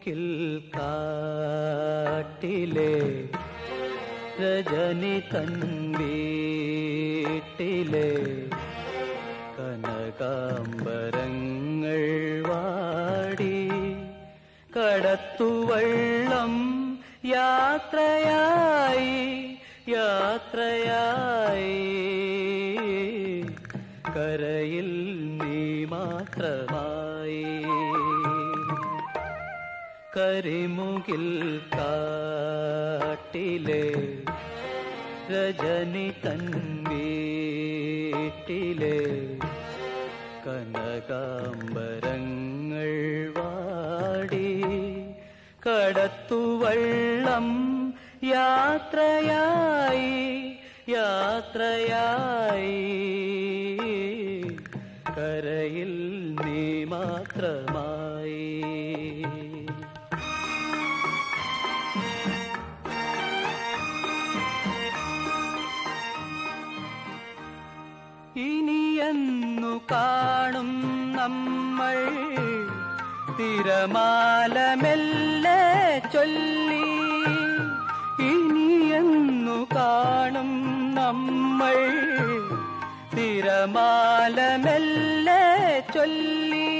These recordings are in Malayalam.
കരമുകിൽ കാട്ടിലെ രജനി തൻ വീട്ടിലെ കനകാംബരങ്ങൾ വാടി കടത്തുവള്ളം യാത്രയായി യാത്രയായി കരയിൽ നീ മാത്രമായി കരിമുകിൽ കാട്ടിലെ രജനി തൻ വീട്ടിലെ കനകാംബരങ്ങൾ വാടി കടത്തുവള്ളം യാത്രയായി യാത്രയായി കരയിൽ നീ മാത്രമായി ഇനിയെന്നു കാണും നമ്മൾ തിരമാല മെല്ലെ ചൊല്ലി ഇനിയെന്നു കാണും നമ്മൾ തിരമാല മെല്ലെ ചൊല്ലി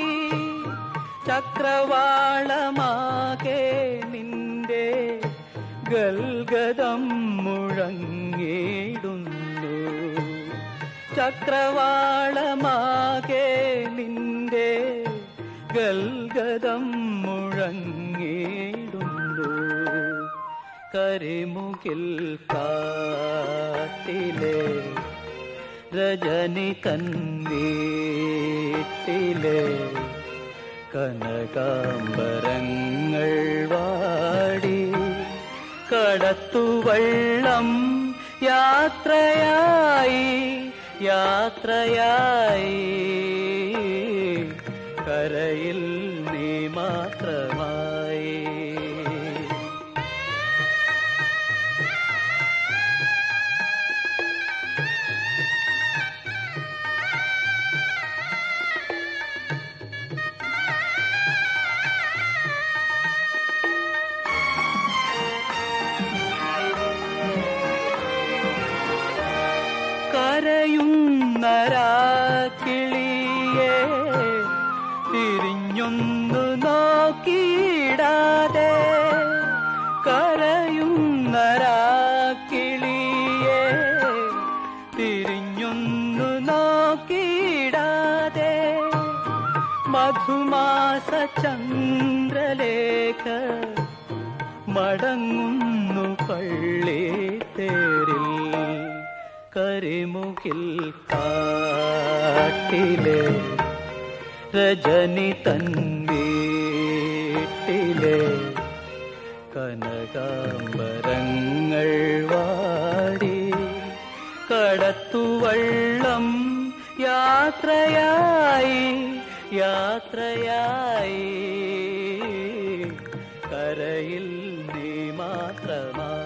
ചക്രവാളമാകെ നിന്റെ ഗൽഗതം മുഴങ്ങിടുന്നു ചക്രവാളമാകെ നിന്റെ ഗൽഗതം മുഴങ്ങിടുന്നു കരിമുകിൽ കാട്ടിലെ രജനി തൻ വീട്ടിലെ കനകാംബരങ്ങൾ വാടി കടത്തുവള്ളം യാത്രയായി യാത്രയായി കരയിൽ നീ മാത്രമായി കരയുന്നരാക്കിളിയെ തിരിഞ്ഞൊന്നു നോക്കിയിടാതെ കരയുന്നരാക്കിളിയെ തിരിഞ്ഞൊന്നു നോക്കിയിടാതെ മധുമാസ ചന്ദ്രലേഖ മടങ്ങുന്നു പള്ളി തേരിൽ കരിമുകിൽ കാട്ടിലെ രജനി തൻ വീട്ടിലെ കനകാംബരങ്ങൾ വാടി കടത്തുവള്ളം യാത്രയായി യാത്രയായി കരയിൽ നീ മാത്രമായി